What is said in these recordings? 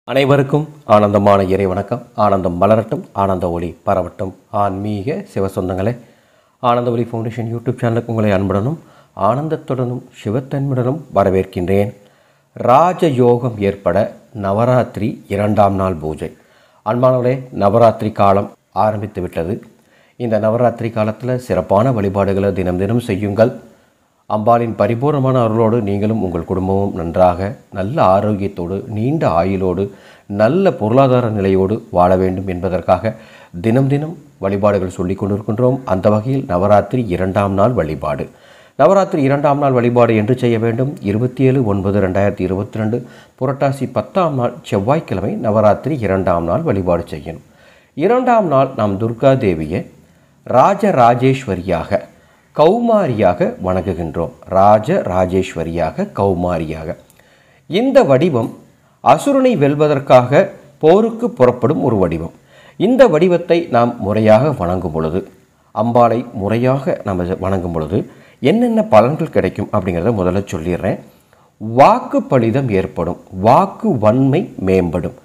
அனைவருக்கும் ஆனந்தமான இறை வணக்கம் ஆனந்தம் மலரட்டும் ஆனந்த ஒளி பரவட்டும் ஆன்மீக சிவசொந்தங்களே ஆனந்த ஒளி ஃபவுண்டேஷன் யூடியூப் சேனலுக்கு உங்களை அன்புடனும் ஆனந்தத்துடனும் சிவத்தன்மையுடனும் வரவேற்கின்றேன் ராஜயோகம் ஏற்பட நவராத்திரி இரண்டாம் நாள் பூஜை அன்பானவர்களே நவராத்திரி காலம் ஆரம்பித்து விட்டது இந்த நவராத்திரி காலத்தில் சிறப்பான வழிபாடுகளை தினம் தினம் செய்யுங்கள் அம்பாளின் பரிபூர்ணமான அருளோடு நீங்களும் உங்கள் குடும்பமும் நன்றாக நல்ல ஆரோக்கியத்தோடு நீண்ட ஆயுளோடு நல்ல பொருளாதார நிலையோடு வாழ வேண்டும் என்பதற்காக தினம் தினம் வழிபாடுகள் சொல்லிக் கொண்டிருக்கின்றோம் அந்த வகையில் நவராத்திரி இரண்டாம் நாள் வழிபாடு நவராத்திரி இரண்டாம் நாள் வழிபாடு என்று செய்ய வேண்டும் இருபத்தி ஏழு ஒன்பது ரெண்டாயிரத்தி இருபத்தி ரெண்டு புரட்டாசி பத்தாம் நாள் செவ்வாய்க்கிழமை நவராத்திரி இரண்டாம் நாள் வழிபாடு செய்யணும் இரண்டாம் நாள் நாம் துர்கா தேவியை ராஜராஜேஸ்வரியாக கௌமாரியாக வணங்குகின்றோம் ராஜ ராஜேஸ்வரியாக கௌமாரியாக இந்த வடிவம் அசுரனை வெல்வதற்காக போருக்கு புறப்படும் ஒரு வடிவம் இந்த வடிவத்தை நாம் முறையாக வணங்கும் பொழுது அம்பாளை முறையாக நம்ம வணங்கும் பொழுது என்னென்ன பலன்கள் கிடைக்கும் அப்படிங்கிறத முதல்ல சொல்லிடுறேன் வாக்கு பலிதம் ஏற்படும் வாக்கு வன்மை மேம்படும்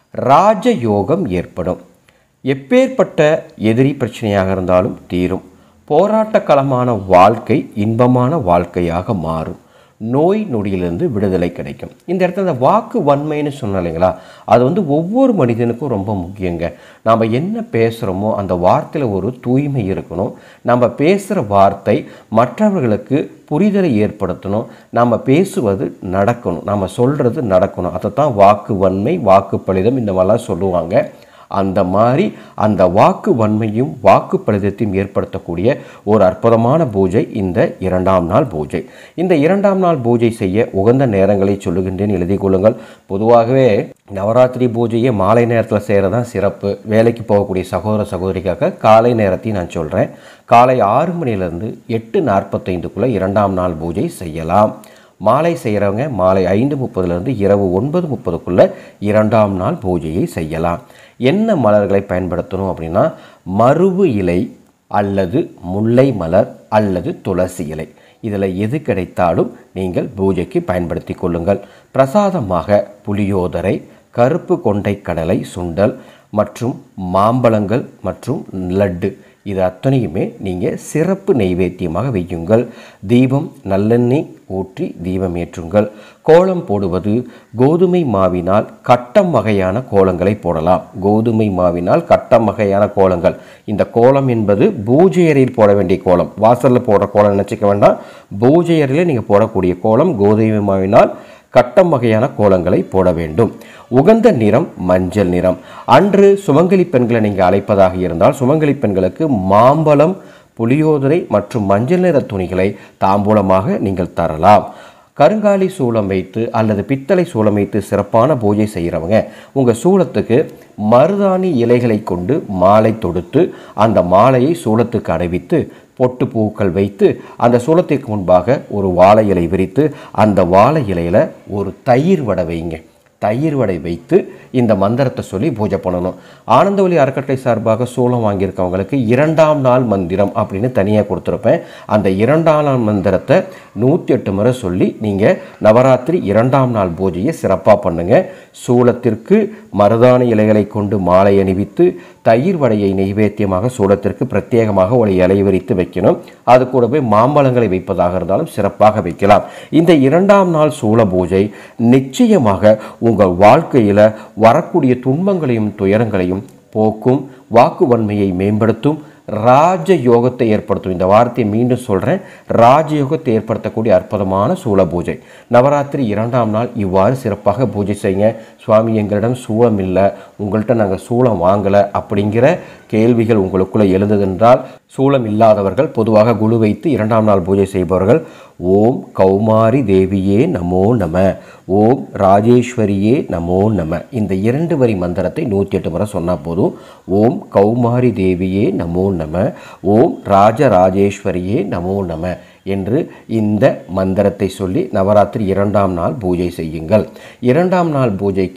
ராஜயோகம் ஏற்படும் எப்பேற்பட்ட எதிரி பிரச்சனையாக இருந்தாலும் தீரும் போராட்டக்களமான வாழ்க்கை இன்பமான வாழ்க்கையாக மாறும் நோய் நொடியிலிருந்து விடுதலை கிடைக்கும் இந்த இடத்துல இந்த வாக்கு வன்மைன்னு சொன்னோம் இல்லைங்களா அது வந்து ஒவ்வொரு மனிதனுக்கும் ரொம்ப முக்கியங்க நாம் என்ன பேசுகிறோமோ அந்த வார்த்தையில் ஒரு தூய்மை இருக்கணும் நம்ம பேசுகிற வார்த்தை மற்றவர்களுக்கு புரிதலை ஏற்படுத்தணும் நம்ம பேசுவது நடக்கணும் நம்ம சொல்கிறது நடக்கணும் அதை தான் வாக்கு வன்மை வாக்கு பலிதம் இந்த மாதிரிலாம் சொல்லுவாங்க அந்த மாதிரி அந்த வாக்கு வன்மையும் வாக்கு பலிதத்தையும் ஏற்படுத்தக்கூடிய ஒரு அற்புதமான பூஜை இந்த இரண்டாம் நாள் பூஜை இந்த இரண்டாம் நாள் பூஜை செய்ய உகந்த நேரங்களை சொல்லுகின்றேன் எழுதி கொள்ளுங்கள் பொதுவாகவே நவராத்திரி பூஜையை மாலை நேரத்தில் செய்கிறது தான் சிறப்பு வேலைக்கு போகக்கூடிய சகோதர சகோதரிக்காக காலை நேரத்தையும் நான் சொல்கிறேன் காலை ஆறு மணிலேருந்து எட்டு நாற்பத்தைந்துக்குள்ளே இரண்டாம் நாள் பூஜை செய்யலாம் மாலை செய்கிறவங்க மாலை ஐந்து முப்பதுலேருந்து இரவு ஒன்பது முப்பதுக்குள்ளே இரண்டாம் நாள் பூஜையை செய்யலாம் என்ன மலர்களை பயன்படுத்தணும் அப்படின்னா மருவு இலை அல்லது முல்லை மலர் அல்லது துளசி இலை இதில் எது கிடைத்தாலும் நீங்கள் பூஜைக்கு பயன்படுத்தி கொள்ளுங்கள் பிரசாதமாக புளியோதரை கருப்பு கொண்டை கடலை சுண்டல் மற்றும் மாம்பழங்கள் மற்றும் லட்டு இது அத்தனையுமே நீங்கள் சிறப்பு நெய்வேத்தியமாக வையுங்கள் தீபம் நல்லெண்ணெய் ஊற்றி தீபம் ஏற்றுங்கள் கோலம் போடுவது கோதுமை மாவினால் கட்டம் வகையான கோலங்களை போடலாம் கோதுமை மாவினால் கட்டம் வகையான கோலங்கள் இந்த கோலம் என்பது பூஜை அறையில் போட வேண்டிய கோலம் வாசலில் போடுற கோலம் நினச்சிக்க வேண்டாம் பூஜை அறையில் நீங்கள் போடக்கூடிய கோலம் கோதுமை மாவினால் கட்டம் வகையான கோலங்களை போட வேண்டும் உகந்த நிறம் மஞ்சள் நிறம் அன்று சுமங்கலி பெண்களை நீங்கள் அழைப்பதாக இருந்தால் சுமங்கலி பெண்களுக்கு மாம்பழம் புளியோதரை மற்றும் மஞ்சள் நிற துணிகளை தாம்பூலமாக நீங்கள் தரலாம் கருங்காலி சூளம் வைத்து அல்லது பித்தளை சூளம் வைத்து சிறப்பான பூஜை செய்கிறவங்க உங்கள் சூளத்துக்கு மருதாணி இலைகளை கொண்டு மாலை தொடுத்து அந்த மாலையை சூளத்துக்கு அடைவித்து பொட்டு பூக்கள் வைத்து அந்த சூளத்திற்கு முன்பாக ஒரு வாழை இலை விரித்து அந்த வாழை இலையில் ஒரு தயிர் வடை வைங்க தயிர் வடை வைத்து இந்த மந்திரத்தை சொல்லி பூஜை பண்ணணும் ஆனந்தவழி அறக்கட்டளை சார்பாக சூளம் வாங்கியிருக்கவங்களுக்கு இரண்டாம் நாள் மந்திரம் அப்படின்னு தனியாக கொடுத்துருப்பேன் அந்த இரண்டாம் நாள் மந்திரத்தை நூற்றி எட்டு முறை சொல்லி நீங்கள் நவராத்திரி இரண்டாம் நாள் பூஜையை சிறப்பாக பண்ணுங்கள் சூளத்திற்கு மருதாணி இலைகளை கொண்டு மாலை அணிவித்து தயிர் வடையை நெய்வேத்தியமாக சூளத்திற்கு பிரத்யேகமாக ஒரு இலை விரித்து வைக்கணும் அது கூட போய் மாம்பழங்களை வைப்பதாக இருந்தாலும் சிறப்பாக வைக்கலாம் இந்த இரண்டாம் நாள் சூள பூஜை நிச்சயமாக உங்கள் வாழ்க்கையில் வரக்கூடிய துன்பங்களையும் துயரங்களையும் போக்கும் வாக்கு வன்மையை மேம்படுத்தும் ராஜ யோகத்தை ஏற்படுத்தும் இந்த வார்த்தையை மீண்டும் சொல்கிறேன் ராஜயோகத்தை ஏற்படுத்தக்கூடிய அற்புதமான சூள பூஜை நவராத்திரி இரண்டாம் நாள் இவ்வாறு சிறப்பாக பூஜை செய்யுங்க சுவாமி எங்களிடம் சூளம் இல்லை உங்கள்கிட்ட நாங்கள் சூளம் வாங்கலை அப்படிங்கிற கேள்விகள் உங்களுக்குள்ளே எழுந்ததென்றால் சூளம் இல்லாதவர்கள் பொதுவாக குழு வைத்து இரண்டாம் நாள் பூஜை செய்பவர்கள் ஓம் கௌமாரி தேவியே நமோ நம ஓம் ராஜேஸ்வரியே நமோ நம இந்த இரண்டு வரி மந்திரத்தை நூற்றி எட்டு முறை சொன்னால் போதும் ஓம் கௌமாரி தேவியே நமோ நம ஓம் ராஜராஜேஸ்வரியே நமோ நம என்று இந்த மந்திரத்தை சொல்லி நவராத்திரி இரண்டாம் நாள் பூஜை செய்யுங்கள் இரண்டாம் நாள் பூஜைக்கு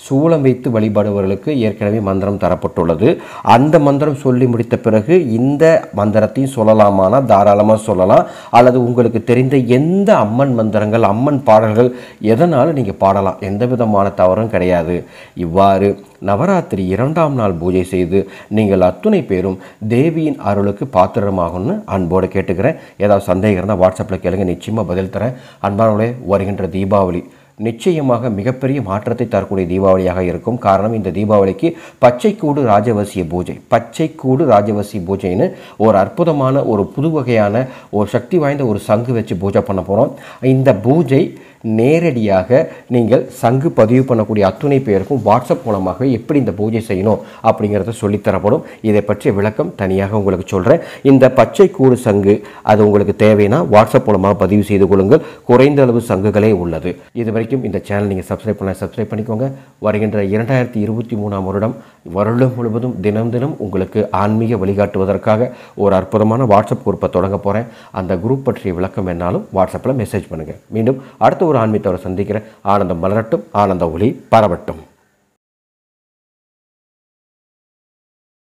சூளம் வைத்து வழிபடுபவர்களுக்கு ஏற்கனவே மந்திரம் தரப்பட்டுள்ளது அந்த மந்திரம் சொல்லி முடித்த பிறகு இந்த மந்திரத்தையும் சொல்லலாமானா தாராளமாக சொல்லலாம் அல்லது உங்களுக்கு தெரிந்த எந்த அம்மன் மந்திரங்கள் அம்மன் பாடல்கள் எதனாலும் நீங்கள் பாடலாம் எந்த விதமான தவறும் கிடையாது இவ்வாறு நவராத்திரி இரண்டாம் நாள் பூஜை செய்து நீங்கள் அத்துணை பேரும் தேவியின் அருளுக்கு பாத்திரமாகும்னு அன்போடு கேட்டுக்கிறேன் ஏதாவது சந்தேகம் இருந்தால் வாட்ஸ்அப்பில் கேளுங்க நிச்சயமாக பதில் தரேன் அன்பானவர்களே வருகின்ற தீபாவளி நிச்சயமாக மிகப்பெரிய மாற்றத்தை தரக்கூடிய தீபாவளியாக இருக்கும் காரணம் இந்த தீபாவளிக்கு பச்சைக்கூடு ராஜவசிய பூஜை பச்சைக்கூடு ராஜவசிய பூஜைன்னு ஒரு அற்புதமான ஒரு புது வகையான ஒரு சக்தி வாய்ந்த ஒரு சங்கு வச்சு பூஜை பண்ண போகிறோம் இந்த பூஜை நேரடியாக நீங்கள் சங்கு பதிவு பண்ணக்கூடிய அத்துணை பேருக்கும் வாட்ஸ்அப் மூலமாக எப்படி இந்த பூஜை செய்யணும் அப்படிங்கிறத சொல்லித்தரப்படும் இதை பற்றிய விளக்கம் தனியாக உங்களுக்கு சொல்கிறேன் இந்த பச்சை கூடு சங்கு அது உங்களுக்கு தேவைன்னா வாட்ஸ்அப் மூலமாக பதிவு செய்து கொள்ளுங்கள் குறைந்த அளவு சங்குகளே உள்ளது இது வரைக்கும் இந்த சேனல் நீங்கள் சப்ஸ்கிரைப் பண்ண சப்ஸ்கிரைப் பண்ணிக்கோங்க வருகின்ற இரண்டாயிரத்தி இருபத்தி மூணாம் வருடம் வருடம் முழுவதும் தினம் தினம் உங்களுக்கு ஆன்மீக வழிகாட்டுவதற்காக ஒரு அற்புதமான வாட்ஸ்அப் குரூப்பை தொடங்க போகிறேன் அந்த குரூப் பற்றிய விளக்கம் என்னாலும் வாட்ஸ்அப்பில் மெசேஜ் பண்ணுங்கள் மீண்டும் அடுத்த ஒரு ஆன்மீகத்தோட சந்திக்கிறேன் ஆனந்தம் மலரட்டும் ஆனந்த ஒளி பரவட்டும்